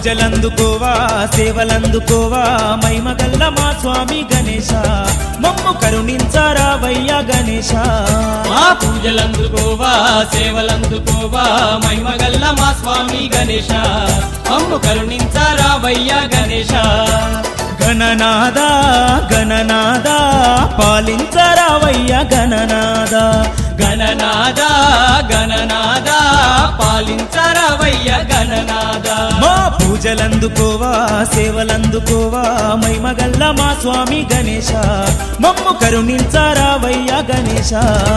పూజలందుకోవా సేవలందుకోవా మైమగల్ల మా స్వామి గణేశ మమ్ము కరుణించరావయ్య గణేశ మా పూజలందుకోవా సేవలందుకోవా మహిమగల్ల మా స్వామి గణేశ మమ్ము కరుణించరావయ్య గణేశ గణనాద గణనాద పాలించరావయ్య గణనాద గణనాద గణనాద పాలించరావయ్య గణనాద మా పూజలందుకోవా సేవలందుకోవా మైమగల్ల మా స్వామి గణేశ మమ్ము కరుణించరావయ్య గణేశ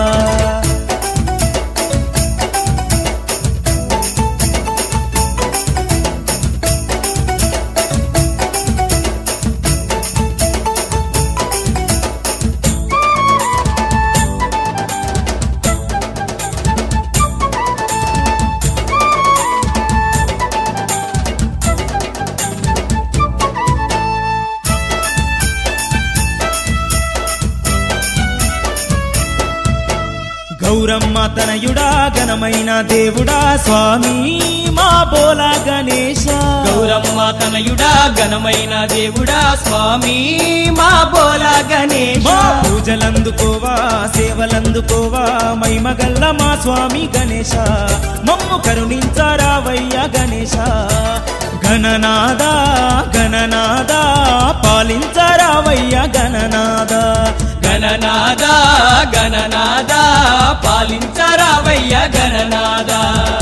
గౌరమ్మ తనయుడా ఘనమైన దేవుడా స్వామి మా బోలా గణేశ గౌరమ్మ తనయుడా ఘనమైన దేవుడా స్వామి మా బోలా గణేశ మా పూజలందుకోవా సేవలందుకోవా మైమగల్ల మా స్వామి గణేశ మమ్ము కరుణించరావయ్య గణేశ గణనాద గణనాద పాలించరావయ్య గణనాద గణనాద గణనాద పాలించరావయ్య గణనాద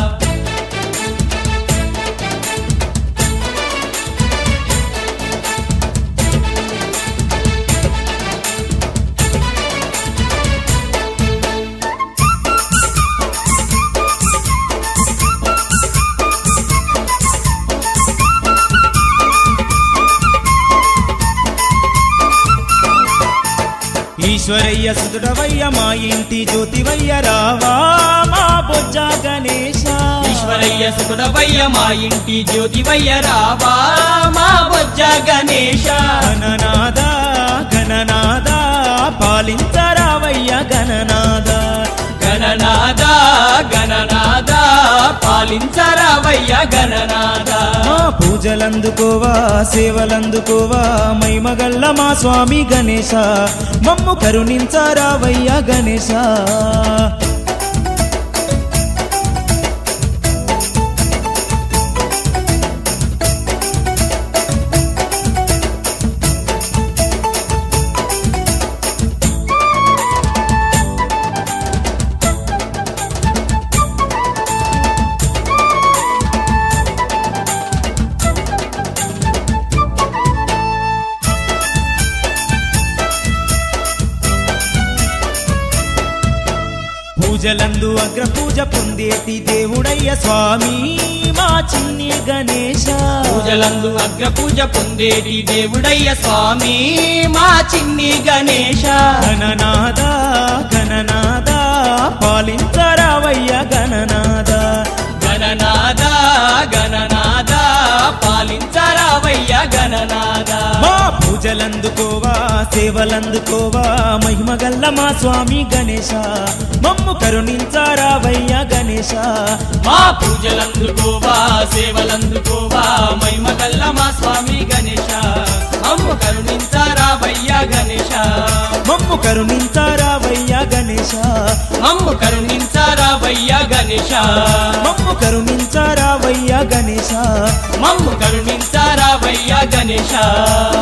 ఈశ్వరయ్య సుతుడవయ్య మా ఇంటి జ్యోతివయ్య రావా మా బొజ్జ గణేశ ఈశ్వరయ్య సుకుడవయ్య మా ఇంటి జ్యోతివయ్య రావా మా బొజ్జ గణేశ గణనాద గణనాద పాలించరావయ్య గణనాద గణనాద గణనాద పాలించరావయ్య గణనాద మా పూజలందుకోవా సేవలందుకోవా మైమగల్ల మా స్వామి గణేశ మమ్ము కరుణించరావయ్య గణేశ పూజలందు అగ్ర పూజ పొందేటి దేవుడయ్య స్వామి మా చిన్ని గణేశ పూజలందు అగ్ర పూజ పొందేటి దేవుడయ్య స్వామి మా చిన్ని గణేశ గణనాద గణనాద పాలించరావయ్య గణనాద గణనాద గణనాద పాలించరావయ్య గణనాద మా పూజలందుకోవా సేవలందుకోవా మహిమగల్ల మా స్వామి గణేశ మమ్ము కరుణించరావయ్య గణేశ మా పూజలందుకోవా సేవలందుకోవా మహిమగల్ల మా స్వామి గణేశ అమ్ము కరుణించరావయ్య గణేశ మమ్ము కరుణించరావయ్య గణేశ అమ్ము కరుణించరావయ్య గణేశ మమ్ము కరుణించరావయ్య గణేశ మమ్ము కరుణించరావయ్య గణేశ